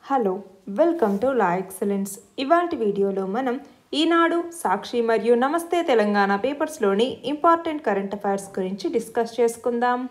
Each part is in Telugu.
hello welcome to La Excellence ఇవాల్టి వీడియోలో మనం ఈనాడు సాక్షి మరియు నమస్తే తెలంగాణ పేపర్స్లోని ఇంపార్టెంట్ కరెంట్ అఫైర్స్ గురించి డిస్కస్ చేసుకుందాం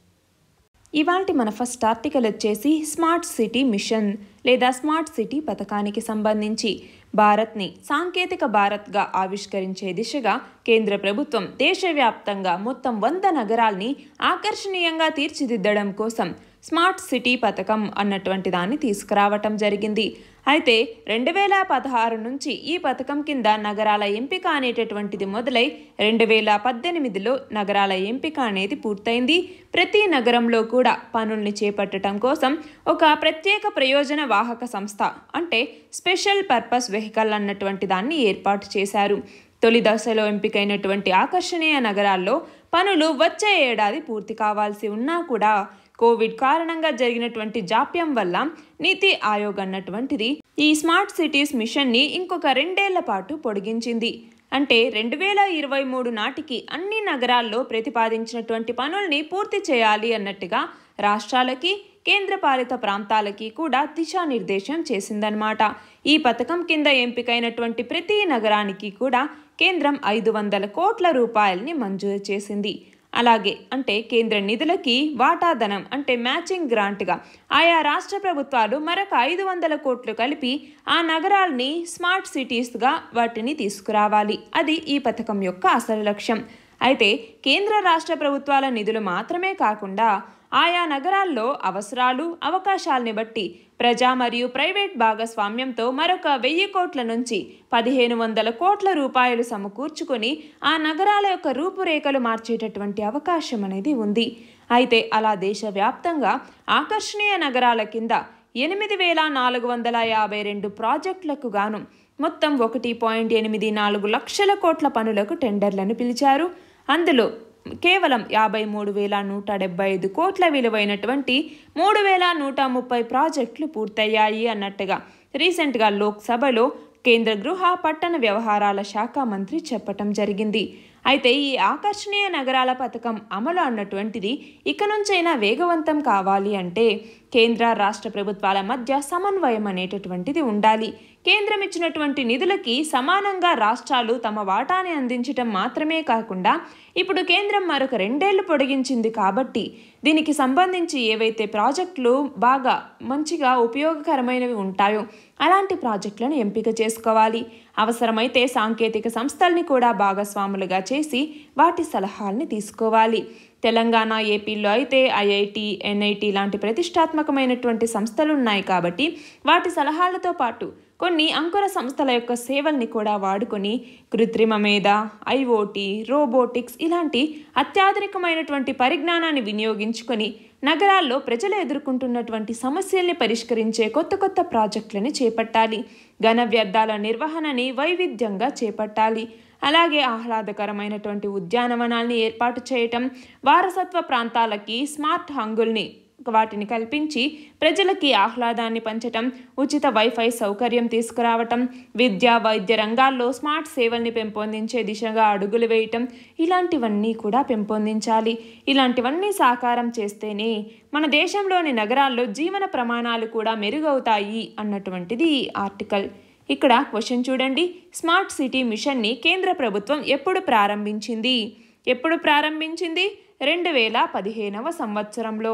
ఇవాల్టి మన ఫస్ట్ ఆర్టికల్ వచ్చేసి స్మార్ట్ సిటీ మిషన్ లేదా స్మార్ట్ సిటీ పథకానికి సంబంధించి భారత్ని సాంకేతిక భారత్గా ఆవిష్కరించే దిశగా కేంద్ర ప్రభుత్వం దేశవ్యాప్తంగా మొత్తం వంద నగరాల్ని ఆకర్షణీయంగా తీర్చిదిద్దడం కోసం స్మార్ట్ సిటీ పథకం అన్నటువంటి దాన్ని తీసుకురావటం జరిగింది అయితే రెండు వేల పదహారు నుంచి ఈ పథకం కింద నగరాల ఎంపిక అనేటటువంటిది మొదలై రెండు వేల పద్దెనిమిదిలో నగరాల ఎంపిక అనేది పూర్తయింది ప్రతి నగరంలో కూడా పనుల్ని చేపట్టడం కోసం ఒక ప్రత్యేక ప్రయోజన వాహక సంస్థ అంటే స్పెషల్ పర్పస్ వెహికల్ అన్నటువంటి దాన్ని ఏర్పాటు చేశారు తొలి దశలో ఎంపికైనటువంటి ఆకర్షణీయ నగరాల్లో పనులు వచ్చే ఏడాది పూర్తి కావాల్సి ఉన్నా కూడా కోవిడ్ కారణంగా జరిగినటువంటి జాప్యం వల్ల నీతి ఆయోగ్ అన్నటువంటిది ఈ స్మార్ట్ సిటీస్ మిషన్ని ఇంకొక రెండేళ్ల పాటు పొడిగించింది అంటే రెండు వేల ఇరవై మూడు నాటికి అన్ని నగరాల్లో ప్రతిపాదించినటువంటి పనుల్ని పూర్తి చేయాలి అన్నట్టుగా రాష్ట్రాలకి కేంద్రపాలిత ప్రాంతాలకి కూడా దిశానిర్దేశం చేసిందనమాట ఈ పథకం కింద ఎంపికైనటువంటి ప్రతి నగరానికి కూడా కేంద్రం ఐదు వందల కోట్ల రూపాయల్ని మంజూరు చేసింది అలాగే అంటే కేంద్ర నిధులకి వాటాధనం అంటే మ్యాచింగ్ గ్రాంట్గా ఆయా రాష్ట్ర ప్రభుత్వాలు మరొక ఐదు వందల కోట్లు కలిపి ఆ నగరాల్ని స్మార్ట్ సిటీస్గా వాటిని తీసుకురావాలి అది ఈ పథకం యొక్క అసలు లక్ష్యం అయితే కేంద్ర రాష్ట్ర ప్రభుత్వాల నిధులు మాత్రమే కాకుండా ఆయా నగరాల్లో అవసరాలు అవకాశాల్ని బట్టి ప్రజా మరియు ప్రైవేట్ భాగస్వామ్యంతో మరొక వెయ్యి కోట్ల నుంచి పదిహేను వందల కోట్ల రూపాయలు సమకూర్చుకొని ఆ నగరాల యొక్క రూపురేఖలు మార్చేటటువంటి అవకాశం అనేది ఉంది అయితే అలా దేశవ్యాప్తంగా ఆకర్షణీయ నగరాల కింద ఎనిమిది వేల నాలుగు వందల యాభై రెండు ప్రాజెక్టులకు గాను మొత్తం ఒకటి పాయింట్ ఎనిమిది నాలుగు లక్షల కోట్ల పనులకు టెండర్లను పిలిచారు అందులో కేవలం యాభై మూడు వేల నూట డెబ్బై ఐదు కోట్ల విలువైనటువంటి మూడు వేల నూట ముప్పై ప్రాజెక్టులు పూర్తయ్యాయి అన్నట్టుగా రీసెంట్గా లోక్సభలో కేంద్ర గృహ పట్టణ వ్యవహారాల శాఖ మంత్రి చెప్పటం జరిగింది అయితే ఈ ఆకర్షణీయ నగరాల పథకం అమలు అన్నటువంటిది ఇక నుంచైనా వేగవంతం కావాలి అంటే కేంద్ర రాష్ట్ర ప్రభుత్వాల మధ్య సమన్వయం అనేటటువంటిది ఉండాలి కేంద్రం ఇచ్చినటువంటి నిధులకి సమానంగా రాష్ట్రాలు తమ వాటాని అందించటం మాత్రమే కాకుండా ఇప్పుడు కేంద్రం మరొక రెండేళ్లు పొడిగించింది కాబట్టి దీనికి సంబంధించి ఏవైతే ప్రాజెక్టులు బాగా మంచిగా ఉపయోగకరమైనవి ఉంటాయో అలాంటి ప్రాజెక్టులను ఎంపిక చేసుకోవాలి అవసరమైతే సాంకేతిక సంస్థల్ని కూడా భాగస్వాములుగా చేసి వాటి సలహాల్ని తీసుకోవాలి తెలంగాణ ఏపీలో అయితే ఐఐటి ఎన్ఐటి లాంటి ప్రతిష్టాత్మకమైనటువంటి సంస్థలు ఉన్నాయి కాబట్టి వాటి సలహాలతో పాటు కొన్ని అంకుర సంస్థల యొక్క సేవల్ని కూడా వాడుకొని కృత్రిమ మేధ ఐఓటి రోబోటిక్స్ ఇలాంటి అత్యాధునికమైనటువంటి పరిజ్ఞానాన్ని వినియోగించుకొని నగరాల్లో ప్రజలు ఎదుర్కొంటున్నటువంటి సమస్యల్ని పరిష్కరించే కొత్త కొత్త ప్రాజెక్టులని చేపట్టాలి ఘన వ్యర్థాల నిర్వహణని వైవిధ్యంగా చేపట్టాలి అలాగే ఆహ్లాదకరమైనటువంటి ఉద్యానవనాల్ని ఏర్పాటు చేయటం వారసత్వ ప్రాంతాలకి స్మార్ట్ హంగుల్ని వాటిని కల్పించి ప్రజలకి ఆహ్లాదాన్ని పంచటం ఉచిత వైఫై సౌకర్యం తీసుకురావటం విద్య వైద్య రంగాల్లో స్మార్ట్ సేవల్ని పెంపొందించే దిశగా అడుగులు వేయటం ఇలాంటివన్నీ కూడా పెంపొందించాలి ఇలాంటివన్నీ సాకారం చేస్తేనే మన దేశంలోని నగరాల్లో జీవన ప్రమాణాలు కూడా మెరుగవుతాయి అన్నటువంటిది ఈ ఆర్టికల్ ఇక్కడ క్వశ్చన్ చూడండి స్మార్ట్ సిటీ మిషన్ని కేంద్ర ప్రభుత్వం ఎప్పుడు ప్రారంభించింది ఎప్పుడు ప్రారంభించింది రెండు వేల పదిహేనవ సంవత్సరంలో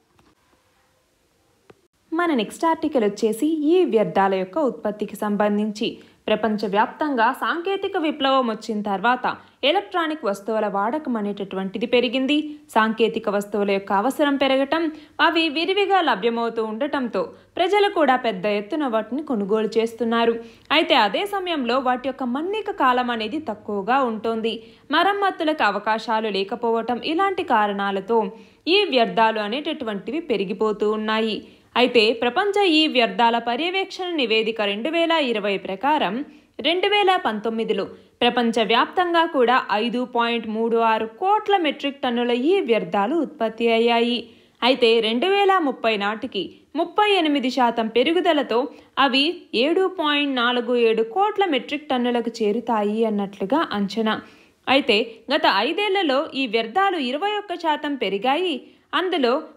మన నెక్స్ట్ ఆర్టికల్ వచ్చేసి ఈ వ్యర్థాల యొక్క ఉత్పత్తికి సంబంధించి ప్రపంచవ్యాప్తంగా సాంకేతిక విప్లవం వచ్చిన తర్వాత ఎలక్ట్రానిక్ వస్తువుల వాడకం అనేటటువంటిది పెరిగింది సాంకేతిక వస్తువుల యొక్క అవసరం పెరగటం అవి విరివిగా లభ్యమవుతూ ఉండటంతో ప్రజలు కూడా పెద్ద ఎత్తున వాటిని కొనుగోలు చేస్తున్నారు అయితే అదే సమయంలో వాటి యొక్క మన్నిక కాలం అనేది తక్కువగా ఉంటుంది మరమ్మతులకు అవకాశాలు లేకపోవటం ఇలాంటి కారణాలతో ఈ వ్యర్థాలు అనేటటువంటివి పెరిగిపోతూ ఉన్నాయి అయితే ప్రపంచ ఈ వ్యర్థాల పర్యవేక్షణ నివేదిక రెండు వేల ఇరవై ప్రకారం రెండు వేల పంతొమ్మిదిలో ప్రపంచవ్యాప్తంగా కూడా ఐదు పాయింట్ మూడు ఆరు కోట్ల మెట్రిక్ టన్నుల ఈ వ్యర్థాలు ఉత్పత్తి అయ్యాయి అయితే రెండు వేల ముప్పై నాటికి ముప్పై ఎనిమిది శాతం పెరుగుదలతో అవి ఏడు పాయింట్ నాలుగు ఏడు కోట్ల మెట్రిక్ టన్నులకు చేరుతాయి అన్నట్లుగా అంచనా అయితే గత ఐదేళ్లలో ఈ వ్యర్థాలు ఇరవై ఒక్క శాతం పెరిగాయి అందులో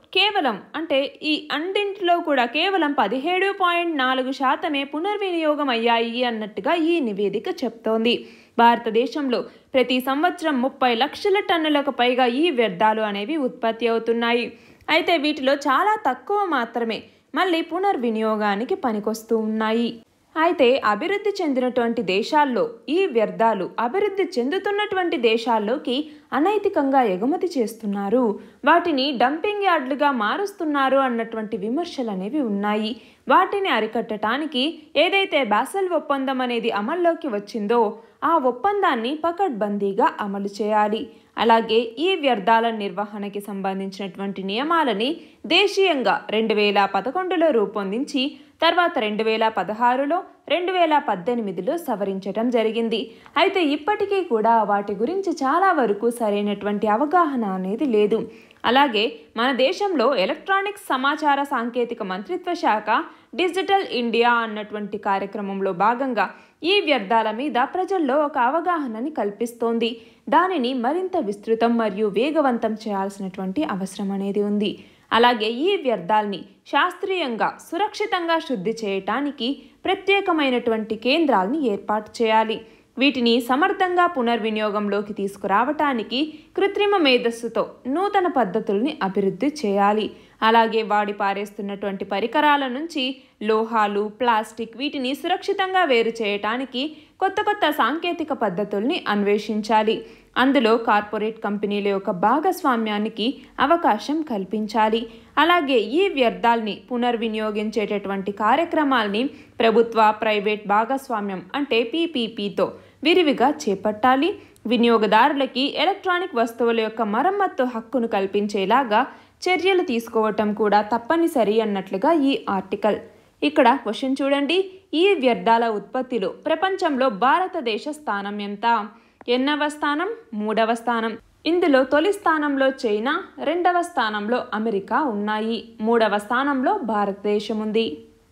కేవలం అంటే ఈ అన్నింటిలో కూడా కేవలం పదిహేడు పాయింట్ నాలుగు శాతమే పునర్వినియోగం అయ్యాయి అన్నట్టుగా ఈ నివేదిక చెప్తోంది భారతదేశంలో ప్రతి సంవత్సరం ముప్పై లక్షల టన్నులకు పైగా ఈ వ్యర్థాలు అనేవి ఉత్పత్తి అవుతున్నాయి అయితే వీటిలో చాలా తక్కువ మాత్రమే మళ్ళీ పునర్వినియోగానికి పనికొస్తూ ఉన్నాయి అయితే అభివృద్ధి చెందినటువంటి దేశాల్లో ఈ వ్యర్థాలు అభివృద్ధి చెందుతున్నటువంటి దేశాల్లోకి అనైతికంగా ఎగుమతి చేస్తున్నారు వాటిని డంపింగ్ యార్డులుగా మారుస్తున్నారు అన్నటువంటి విమర్శలు అనేవి ఉన్నాయి వాటిని అరికట్టడానికి ఏదైతే బాసల్ ఒప్పందం అనేది అమల్లోకి వచ్చిందో ఆ ఒప్పందాన్ని పకడ్బందీగా అమలు చేయాలి అలాగే ఈ వ్యర్థాల నిర్వహణకి సంబంధించినటువంటి నియమాలని దేశీయంగా రెండు వేల పదకొండులో రూపొందించి తర్వాత రెండు వేల పదహారులో రెండు వేల పద్దెనిమిదిలో సవరించడం జరిగింది అయితే ఇప్పటికీ కూడా వాటి గురించి చాలా వరకు సరైనటువంటి అవగాహన అనేది లేదు అలాగే మన దేశంలో ఎలక్ట్రానిక్స్ సమాచార సాంకేతిక మంత్రిత్వ శాఖ డిజిటల్ ఇండియా అన్నటువంటి కార్యక్రమంలో భాగంగా ఈ వ్యర్థాల మీద ప్రజల్లో ఒక అవగాహనని కల్పిస్తోంది దానిని మరింత విస్తృతం మరియు వేగవంతం చేయాల్సినటువంటి అవసరం అనేది ఉంది అలాగే ఈ వ్యర్థాల్ని శాస్త్రీయంగా సురక్షితంగా శుద్ధి చేయటానికి ప్రత్యేకమైనటువంటి కేంద్రాల్ని ఏర్పాటు చేయాలి వీటిని సమర్థంగా పునర్వినియోగంలోకి తీసుకురావటానికి కృత్రిమ మేధస్సుతో నూతన పద్ధతుల్ని అభివృద్ధి చేయాలి అలాగే వాడి పారేస్తున్నటువంటి పరికరాల నుంచి లోహాలు ప్లాస్టిక్ వీటిని సురక్షితంగా వేరు చేయటానికి కొత్త కొత్త సాంకేతిక పద్ధతుల్ని అన్వేషించాలి అందులో కార్పొరేట్ కంపెనీల యొక్క భాగస్వామ్యానికి అవకాశం కల్పించాలి అలాగే ఈ వ్యర్థాల్ని పునర్వినియోగించేటటువంటి కార్యక్రమాల్ని ప్రభుత్వ ప్రైవేట్ భాగస్వామ్యం అంటే పీపీపీతో విరివిగా చేపట్టాలి వినియోగదారులకి ఎలక్ట్రానిక్ వస్తువుల యొక్క మరమ్మత్తు హక్కును కల్పించేలాగా చర్యలు తీసుకోవటం కూడా తప్పనిసరి అన్నట్లుగా ఈ ఆర్టికల్ ఇక్కడ క్వశ్చన్ చూడండి ఈ వ్యర్థాల ఉత్పత్తిలో ప్రపంచంలో భారతదేశ స్థానం ఎంత ఎన్నవ స్థానం మూడవ స్థానం ఇందులో తొలి స్థానంలో చైనా రెండవ స్థానంలో అమెరికా ఉన్నాయి మూడవ స్థానంలో భారతదేశం ఉంది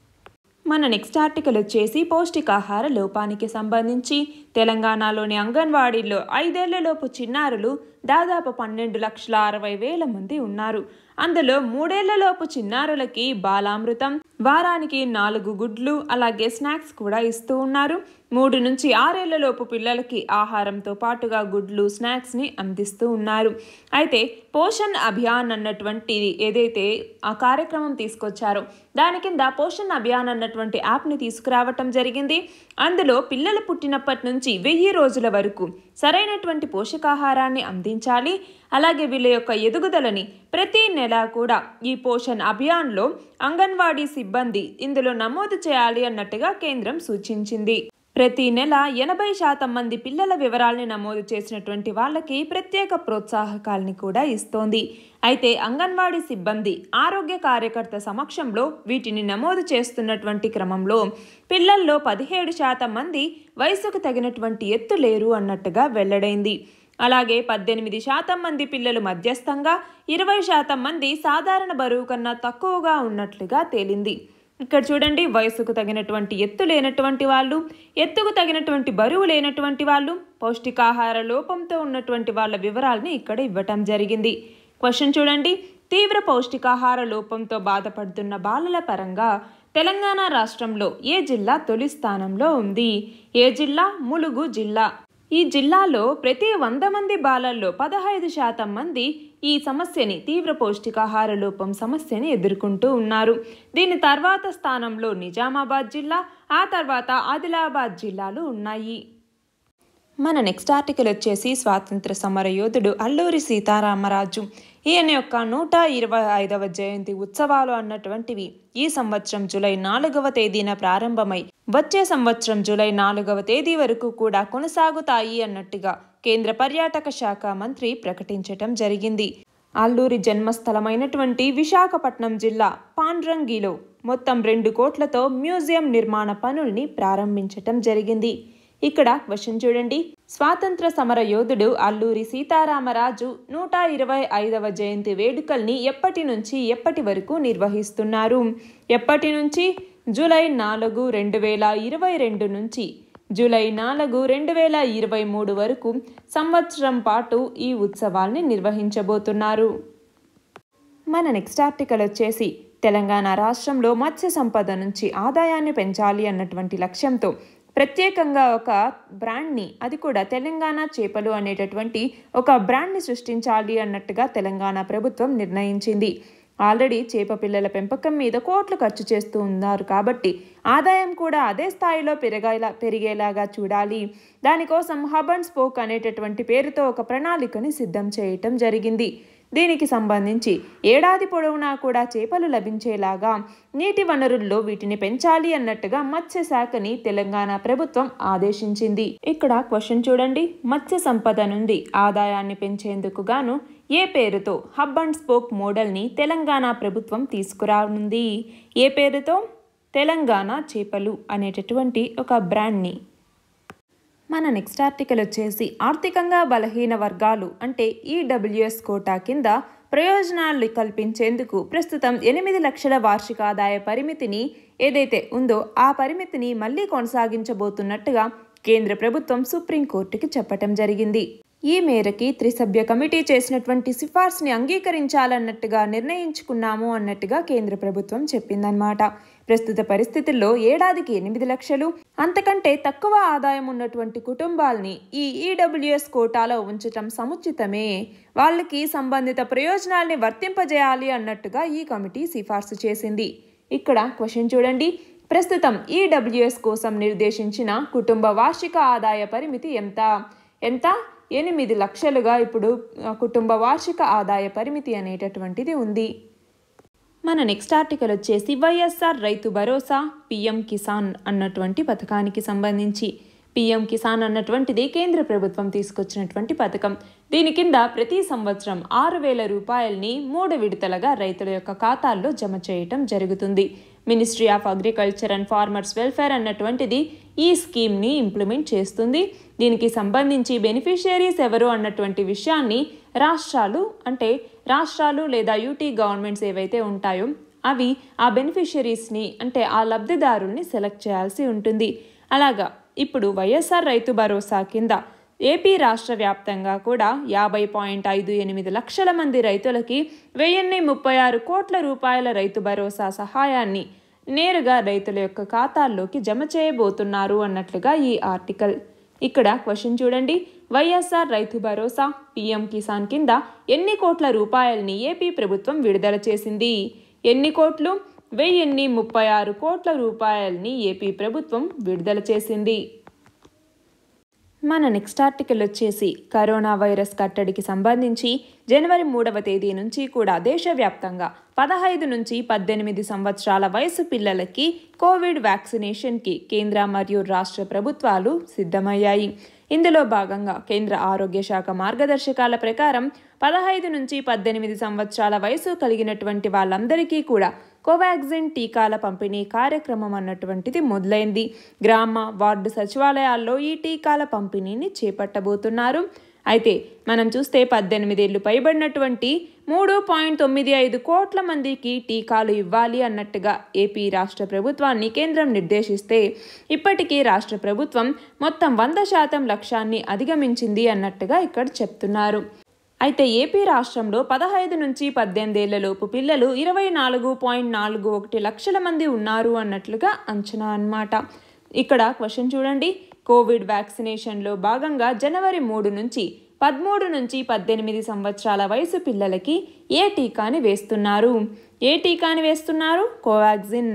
మన నెక్స్ట్ ఆర్టికల్ వచ్చేసి పౌష్టికాహార లోపానికి సంబంధించి తెలంగాణలోని అంగన్వాడీల్లో ఐదేళ్లలోపు చిన్నారులు దాదాపు పన్నెండు లక్షల అరవై వేల మంది ఉన్నారు అందులో మూడేళ్లలోపు చిన్నారులకి బాలామృతం వారానికి నాలుగు గుడ్లు అలాగే స్నాక్స్ కూడా ఇస్తూ ఉన్నారు మూడు నుంచి ఆరేళ్లలోపు పిల్లలకి ఆహారంతో పాటుగా గుడ్లు స్నాక్స్ని అందిస్తూ ఉన్నారు అయితే పోషణ్ అభియాన్ అన్నటువంటిది ఏదైతే ఆ కార్యక్రమం తీసుకొచ్చారో దాని కింద పోషణ్ అభియాన్ అన్నటువంటి యాప్ని తీసుకురావటం జరిగింది అందులో పిల్లలు పుట్టినప్పటి నుంచి వెయ్యి రోజుల వరకు సరైనటువంటి పోషకాహారాన్ని అందించాలి అలాగే వీళ్ళ యొక్క ఎదుగుదలని ప్రతి నెల కూడా ఈ పోషణ్ అభియాన్లో అంగన్వాడీ సిబ్బంది ఇందులో నమోదు చేయాలి అన్నట్టుగా కేంద్రం సూచించింది ప్రతి నెల ఎనభై శాతం మంది పిల్లల వివరాల్ని నమోదు చేసినటువంటి వాళ్ళకి ప్రత్యేక ప్రోత్సాహకాల్ని కూడా ఇస్తోంది అయితే అంగన్వాడీ సిబ్బంది ఆరోగ్య కార్యకర్త సమక్షంలో వీటిని నమోదు చేస్తున్నటువంటి క్రమంలో పిల్లల్లో పదిహేడు శాతం మంది వయసుకు తగినటువంటి ఎత్తు లేరు అన్నట్టుగా వెల్లడైంది అలాగే పద్దెనిమిది శాతం మంది పిల్లలు మధ్యస్థంగా ఇరవై శాతం మంది సాధారణ బరువు కన్నా తక్కువగా ఉన్నట్లుగా తేలింది ఇక్కడ చూడండి వయసుకు తగినటువంటి ఎత్తు లేనటువంటి వాళ్ళు ఎత్తుకు తగినటువంటి బరువు లేనటువంటి వాళ్ళు పౌష్టికాహార లోపంతో ఉన్నటువంటి వాళ్ళ వివరాలని ఇక్కడ ఇవ్వటం జరిగింది క్వశ్చన్ చూడండి తీవ్ర పౌష్టికాహార లోపంతో బాధపడుతున్న బాలల పరంగా తెలంగాణ రాష్ట్రంలో ఏ జిల్లా తొలి స్థానంలో ఉంది ఏ జిల్లా ములుగు జిల్లా ఈ జిల్లాలో ప్రతి వంద మంది బాలల్లో పదహైదు శాతం మంది ఈ సమస్యని తీవ్ర పౌష్టికాహార లోపం సమస్యని ఎదుర్కొంటూ ఉన్నారు దీని తర్వాత స్థానంలో నిజామాబాద్ జిల్లా ఆ తర్వాత ఆదిలాబాద్ జిల్లాలు ఉన్నాయి మన నెక్స్ట్ ఆర్టికల్ వచ్చేసి స్వాతంత్ర సమర యోధుడు అల్లూరి సీతారామరాజు ఈయన యొక్క నూట ఇరవై ఐదవ జయంతి ఉత్సవాలు అన్నటువంటివి ఈ సంవత్సరం జూలై నాలుగవ తేదీన ప్రారంభమై వచ్చే సంవత్సరం జూలై నాలుగవ తేదీ వరకు కూడా కొనసాగుతాయి అన్నట్టుగా కేంద్ర పర్యాటక శాఖ మంత్రి ప్రకటించటం జరిగింది అల్లూరి జన్మస్థలమైనటువంటి విశాఖపట్నం జిల్లా పాండ్రంగిలో మొత్తం రెండు కోట్లతో మ్యూజియం నిర్మాణ పనుల్ని ప్రారంభించటం జరిగింది ఇక్కడ క్వశ్చన్ చూడండి స్వాతంత్ర సమర యోధుడు అల్లూరి సీతారామరాజు నూట ఇరవై ఐదవ జయంతి వేడుకల్ని ఎప్పటి నుంచి ఎప్పటి వరకు నిర్వహిస్తున్నారు ఎప్పటి నుంచి జూలై నాలుగు రెండు వేల ఇరవై రెండు నుంచి జూలై నాలుగు రెండు వేల ఇరవై మూడు వరకు సంవత్సరం పాటు ఈ ఉత్సవాల్ని నిర్వహించబోతున్నారు మన నెక్స్ట్ ఆర్టికల్ వచ్చేసి తెలంగాణ రాష్ట్రంలో మత్స్య సంపద నుంచి ఆదాయాన్ని పెంచాలి అన్నటువంటి లక్ష్యంతో ప్రత్యేకంగా ఒక బ్రాండ్ని అది కూడా తెలంగాణ చేపలు అనేటటువంటి ఒక బ్రాండ్ని సృష్టించాలి అన్నట్టుగా తెలంగాణ ప్రభుత్వం నిర్ణయించింది ఆల్రెడీ చేప పిల్లల పెంపకం మీద కోట్లు ఖర్చు చేస్తూ ఉన్నారు కాబట్టి ఆదాయం కూడా అదే స్థాయిలో పెరగేలా పెరిగేలాగా చూడాలి దానికోసం హబ్ అండ్ స్పోక్ అనేటటువంటి పేరుతో ఒక ప్రణాళికని సిద్ధం చేయటం జరిగింది దీనికి సంబంధించి ఏడాది పొడవునా కూడా చేపలు లభించేలాగా నీటి వనరుల్లో వీటిని పెంచాలి అన్నట్టుగా మత్స్య శాఖని తెలంగాణ ప్రభుత్వం ఆదేశించింది ఇక్కడ క్వశ్చన్ చూడండి మత్స్య సంపద నుండి ఆదాయాన్ని పెంచేందుకు గాను ఏ పేరుతో హబ్ అండ్ స్పోక్ మోడల్ని తెలంగాణ ప్రభుత్వం తీసుకురానుంది ఏ పేరుతో తెలంగాణ చేపలు అనేటటువంటి ఒక బ్రాండ్ని మన నెక్స్ట్ ఆర్టికల్ వచ్చేసి ఆర్థికంగా బలహీన వర్గాలు అంటే ఈడబ్ల్యూఎస్ కోటా కింద ప్రయోజనాలు కల్పించేందుకు ప్రస్తుతం ఎనిమిది లక్షల వార్షిక ఆదాయ పరిమితిని ఏదైతే ఉందో ఆ పరిమితిని మళ్లీ కొనసాగించబోతున్నట్టుగా కేంద్ర ప్రభుత్వం సుప్రీంకోర్టుకి చెప్పటం జరిగింది ఈ మేరకి త్రిసభ్య కమిటీ చేసినటువంటి సిఫార్సుని అంగీకరించాలన్నట్టుగా నిర్ణయించుకున్నాము అన్నట్టుగా కేంద్ర ప్రభుత్వం చెప్పిందన్నమాట ప్రస్తుత పరిస్థితుల్లో ఏడాదికి ఎనిమిది లక్షలు అంతకంటే తక్కువ ఆదాయం ఉన్నటువంటి కుటుంబాల్ని ఈ ఈడబ్ల్యూఎస్ కోటాలో ఉంచటం సముచితమే వాళ్ళకి సంబంధిత ప్రయోజనాల్ని వర్తింపజేయాలి అన్నట్టుగా ఈ కమిటీ సిఫార్సు చేసింది ఇక్కడ క్వశ్చన్ చూడండి ప్రస్తుతం ఈడబ్ల్యూఎస్ కోసం నిర్దేశించిన కుటుంబ వార్షిక ఆదాయ పరిమితి ఎంత ఎంత ఎనిమిది లక్షలుగా ఇప్పుడు కుటుంబ వార్షిక ఆదాయ పరిమితి అనేటటువంటిది ఉంది మన నెక్స్ట్ ఆర్టికల్ వచ్చేసి వైఎస్ఆర్ రైతు భరోసా పిఎం కిసాన్ అన్నటువంటి పథకానికి సంబంధించి పిఎం కిసాన్ అన్నటువంటిది కేంద్ర ప్రభుత్వం తీసుకొచ్చినటువంటి పథకం దీని కింద ప్రతి సంవత్సరం ఆరు వేల రూపాయల్ని మూడు విడతలుగా రైతుల యొక్క ఖాతాల్లో జమ చేయటం జరుగుతుంది ministry of agriculture and farmers welfare అన్నటువంటిది ఈ స్కీమ్ని ఇంప్లిమెంట్ చేస్తుంది దీనికి సంబంధించి బెనిఫిషియరీస్ ఎవరు అన్నటువంటి విషయాన్ని రాష్ట్రాలు అంటే రాష్ట్రాలు లేదా యూటీ గవర్నమెంట్స్ ఏవైతే ఉంటాయో అవి ఆ బెనిఫిషియరీస్ని అంటే ఆ లబ్ధిదారుల్ని సెలెక్ట్ చేయాల్సి ఉంటుంది అలాగా ఇప్పుడు వైఎస్ఆర్ రైతు భరోసా కింద ఏపీ రాష్ట్ర వ్యాప్తంగా కూడా యాభై పాయింట్ ఐదు ఎనిమిది లక్షల మంది రైతులకి వెయ్యిన్ని ముప్పై ఆరు కోట్ల రూపాయల రైతు భరోసా సహాయాన్ని నేరుగా రైతుల యొక్క ఖాతాల్లోకి జమ చేయబోతున్నారు అన్నట్లుగా ఈ ఆర్టికల్ ఇక్కడ క్వశ్చన్ చూడండి వైఎస్ఆర్ రైతు భరోసా పీఎం కిసాన్ కింద ఎన్ని కోట్ల రూపాయల్ని ఏపీ ప్రభుత్వం విడుదల చేసింది ఎన్ని కోట్లు వెయ్యిన్ని ముప్పై ఆరు కోట్ల రూపాయల్ని ఏపీ ప్రభుత్వం విడుదల చేసింది మన నెక్స్ట్ ఆర్టికల్ వచ్చేసి కరోనా వైరస్ కట్టడికి సంబంధించి జనవరి మూడవ తేదీ నుంచి కూడా దేశవ్యాప్తంగా పదహైదు నుంచి పద్దెనిమిది సంవత్సరాల వయసు పిల్లలకి కోవిడ్ వ్యాక్సినేషన్కి కేంద్ర మరియు రాష్ట్ర ప్రభుత్వాలు సిద్ధమయ్యాయి ఇందులో భాగంగా కేంద్ర ఆరోగ్య శాఖ మార్గదర్శకాల ప్రకారం పదహైదు నుంచి పద్దెనిమిది సంవత్సరాల వయసు కలిగినటువంటి వాళ్ళందరికీ కూడా కోవాక్సిన్ టీకాల పంపిణీ కార్యక్రమం అన్నటువంటిది మొదలైంది గ్రామ వార్డు సచివాలయాల్లో ఈ టీకాల పంపిణీని చేపట్టబోతున్నారు అయితే మనం చూస్తే పద్దెనిమిదేళ్లు పైబడినటువంటి మూడు పాయింట్ తొమ్మిది ఐదు కోట్ల మందికి టీకాలు ఇవ్వాలి అన్నట్టుగా ఏపీ రాష్ట్ర ప్రభుత్వాన్ని కేంద్రం నిర్దేశిస్తే ఇప్పటికీ రాష్ట్ర ప్రభుత్వం మొత్తం వంద శాతం లక్ష్యాన్ని అధిగమించింది అన్నట్టుగా ఇక్కడ చెప్తున్నారు అయితే ఏపీ రాష్ట్రంలో పదహైదు నుంచి పద్దెనిమిదేళ్లలోపు పిల్లలు ఇరవై నాలుగు పాయింట్ నాలుగు ఒకటి లక్షల మంది ఉన్నారు అన్నట్లుగా అంచనా అన్నమాట ఇక్కడ క్వశ్చన్ చూడండి కోవిడ్ వ్యాక్సినేషన్లో భాగంగా జనవరి మూడు నుంచి పదమూడు నుంచి పద్దెనిమిది సంవత్సరాల వయసు పిల్లలకి ఏ టీకాని వేస్తున్నారు ఏ టీకాని వేస్తున్నారు కోవాక్సిన్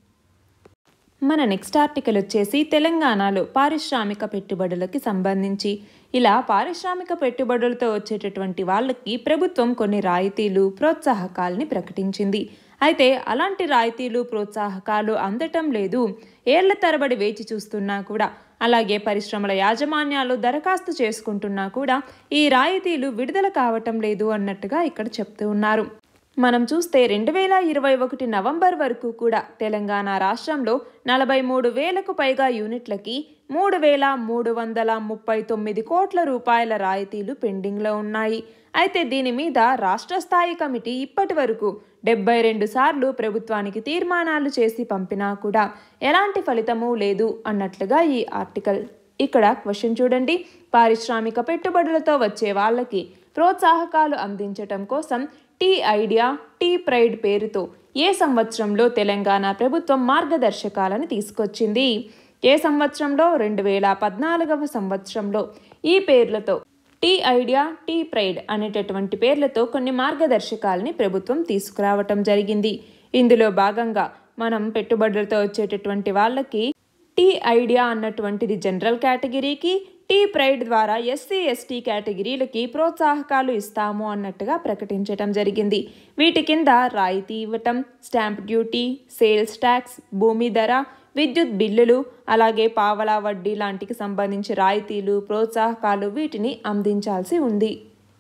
మన నెక్స్ట్ ఆర్టికల్ వచ్చేసి తెలంగాణలో పారిశ్రామిక పెట్టుబడులకి సంబంధించి ఇలా పారిశ్రామిక పెట్టుబడులతో వచ్చేటటువంటి వాళ్ళకి ప్రభుత్వం కొన్ని రాయితీలు ప్రోత్సాహకాల్ని ప్రకటించింది అయితే అలాంటి రాయితీలు ప్రోత్సాహకాలు అందటం లేదు ఏళ్ల తరబడి వేచి చూస్తున్నా కూడా అలాగే పరిశ్రమల యాజమాన్యాలు దరఖాస్తు చేసుకుంటున్నా కూడా ఈ రాయితీలు విడుదల కావటం లేదు అన్నట్టుగా ఇక్కడ చెప్తూ ఉన్నారు మనం చూస్తే రెండు వేల ఇరవై ఒకటి నవంబర్ వరకు కూడా తెలంగాణ రాష్ట్రంలో నలభై మూడు వేలకు పైగా యూనిట్లకి మూడు వేల మూడు వందల ముప్పై తొమ్మిది కోట్ల రూపాయల రాయితీలు పెండింగ్లో ఉన్నాయి అయితే దీని మీద రాష్ట్ర స్థాయి కమిటీ ఇప్పటి వరకు డెబ్బై రెండు సార్లు ప్రభుత్వానికి తీర్మానాలు చేసి పంపినా కూడా ఎలాంటి ఫలితమూ లేదు అన్నట్లుగా ఈ ఆర్టికల్ ఇక్కడ క్వశ్చన్ చూడండి పారిశ్రామిక పెట్టుబడులతో వచ్చే వాళ్ళకి ప్రోత్సాహకాలు అందించటం కోసం టీ ఐడియా టీ ప్రైడ్ పేరుతో ఏ సంవత్సరంలో తెలంగాణ ప్రభుత్వం మార్గదర్శకాలను తీసుకొచ్చింది ఏ సంవత్సరంలో రెండు వేల పద్నాలుగవ సంవత్సరంలో ఈ పేర్లతో టీ ఐడియా టీ ప్రైడ్ అనేటటువంటి పేర్లతో కొన్ని మార్గదర్శకాలని ప్రభుత్వం తీసుకురావటం జరిగింది ఇందులో భాగంగా మనం పెట్టుబడులతో వచ్చేటటువంటి వాళ్ళకి టీ ఐడియా అన్నటువంటిది జనరల్ కేటగిరీకి టీ ప్రైడ్ ద్వారా ఎస్సీ ఎస్టీ కేటగిరీలకి ప్రోత్సాహకాలు ఇస్తాము అన్నట్టుగా ప్రకటించటం జరిగింది వీటి కింద రాయితీ ఇవ్వటం స్టాంప్ డ్యూటీ సేల్స్ ట్యాక్స్ భూమి ధర విద్యుత్ బిల్లులు అలాగే పావలా వడ్డీ లాంటికి సంబంధించి రాయితీలు ప్రోత్సాహకాలు వీటిని అందించాల్సి ఉంది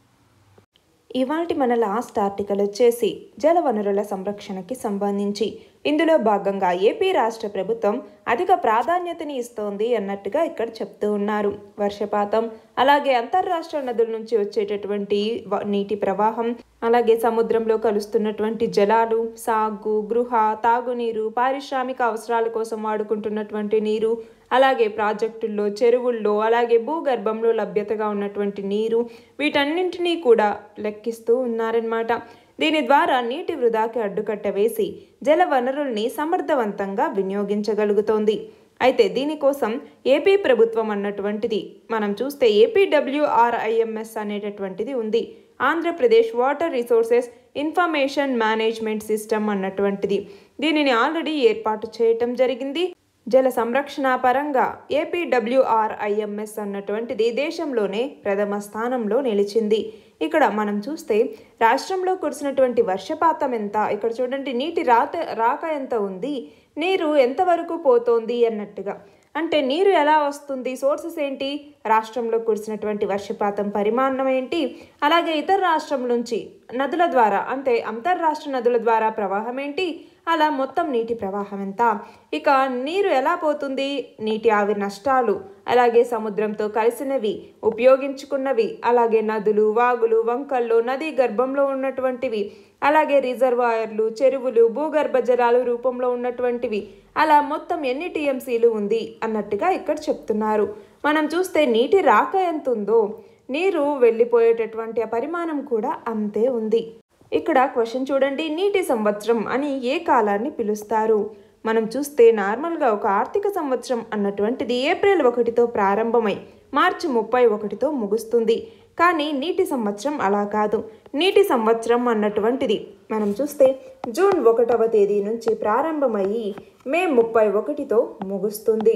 ఇవాటి మన లాస్ట్ ఆర్టికల్ వచ్చేసి జలవనరుల సంరక్షణకి సంబంధించి ఇందులో భాగంగా ఏపీ రాష్ట్ర ప్రభుత్వం అధిక ప్రాధాన్యతని ఇస్తోంది అన్నట్టుగా ఇక్కడ చెప్తూ ఉన్నారు వర్షపాతం అలాగే అంతర్రాష్ట్ర నదుల నుంచి వచ్చేటటువంటి వ- నీటి ప్రవాహం అలాగే సముద్రంలో కలుస్తున్నటువంటి జలాలు సాగు గృహ తాగునీరు పారిశ్రామిక అవసరాల కోసం వాడుకుంటున్నటువంటి నీరు అలాగే ప్రాజెక్టుల్లో చెరువుల్లో అలాగే భూగర్భంలో లభ్యతగా ఉన్నటువంటి నీరు వీటన్నింటినీ కూడా లెక్కిస్తూ ఉన్నారన్నమాట దీని ద్వారా నీటి వృధాకి అడ్డుకట్ట వేసి జల వనరుల్ని సమర్థవంతంగా వినియోగించగలుగుతోంది అయితే దీనికోసం ఏపీ ప్రభుత్వం అన్నటువంటిది మనం చూస్తే ఏపీడబ్ల్యూఆర్ఐఎంఎస్ అనేటటువంటిది ఉంది Andhra Pradesh water resources information management system అన్నటువంటిది దీనిని ఆల్రెడీ ఏర్పాటు చేయటం జరిగింది జల సంరక్షణ పరంగా ఏపీడబ్ల్యూఆర్ఐఎంఎస్ అన్నటువంటిది దేశంలోనే ప్రథమ స్థానంలో నిలిచింది ఇక్కడ మనం చూస్తే రాష్ట్రంలో కురిసినటువంటి వర్షపాతం ఎంత ఇక్కడ చూడండి నీటి రాత రాక ఎంత ఉంది నీరు ఎంతవరకు పోతోంది అన్నట్టుగా అంటే నీరు ఎలా వస్తుంది సోర్సెస్ ఏంటి రాష్ట్రంలో కురిసినటువంటి వర్షపాతం పరిమాణం ఏంటి అలాగే ఇతర రాష్ట్రం నుంచి నదుల ద్వారా అంటే అంతర్రాష్ట్ర నదుల ద్వారా ప్రవాహం ఏంటి అలా మొత్తం నీటి ప్రవాహం ఎంత ఇక నీరు ఎలా పోతుంది నీటి ఆవిరి నష్టాలు అలాగే సముద్రంతో కలిసినవి ఉపయోగించుకున్నవి అలాగే నదులు వాగులు వంకల్లో నదీ గర్భంలో ఉన్నటువంటివి అలాగే రిజర్వాయర్లు చెరువులు భూగర్భ జలాలు రూపంలో ఉన్నటువంటివి అలా మొత్తం ఎన్ని టీఎంసీలు ఉంది అన్నట్టుగా ఇక్కడ చెప్తున్నారు మనం చూస్తే నీటి రాక ఎంత ఉందో నీరు వెళ్ళిపోయేటటువంటి ఆ పరిమాణం కూడా అంతే ఉంది ఇక్కడ క్వశ్చన్ చూడండి నీటి సంవత్సరం అని ఏ కాలాన్ని పిలుస్తారు మనం చూస్తే నార్మల్గా ఒక ఆర్థిక సంవత్సరం అన్నటువంటిది ఏప్రిల్ ఒకటితో ప్రారంభమై మార్చి ముప్పై ఒకటితో ముగుస్తుంది కానీ నీటి సంవత్సరం అలా కాదు నీటి సంవత్సరం అన్నటువంటిది మనం చూస్తే జూన్ ఒకటవ తేదీ నుంచి ప్రారంభమయ్యి మే ముప్పై ఒకటితో ముగుస్తుంది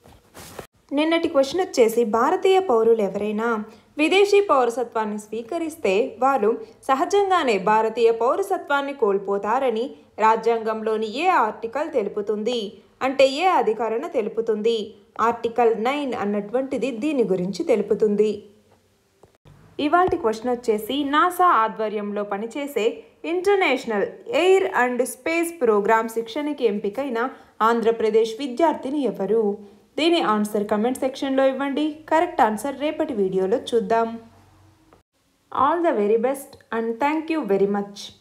నిన్నటి క్వశ్చన్ వచ్చేసి భారతీయ పౌరులు ఎవరైనా విదేశీ పౌరసత్వాన్ని స్వీకరిస్తే వారు సహజంగానే భారతీయ పౌరసత్వాన్ని కోల్పోతారని రాజ్యాంగంలోని ఏ ఆర్టికల్ తెలుపుతుంది అంటే ఏ అధికరణ తెలుపుతుంది ఆర్టికల్ నైన్ అన్నటువంటిది దీని గురించి తెలుపుతుంది ఇవాటి క్వశ్చన్ వచ్చేసి నాసా ఆధ్వర్యంలో పనిచేసే international air and space programme శిక్షణకి ఎంపికైన ఆంధ్రప్రదేశ్ విద్యార్థిని ఎవరు దీని ఆన్సర్ కమెంట్ సెక్షన్లో ఇవ్వండి కరెక్ట్ ఆన్సర్ రేపటి వీడియోలో చూద్దాం all the very best and thank you very much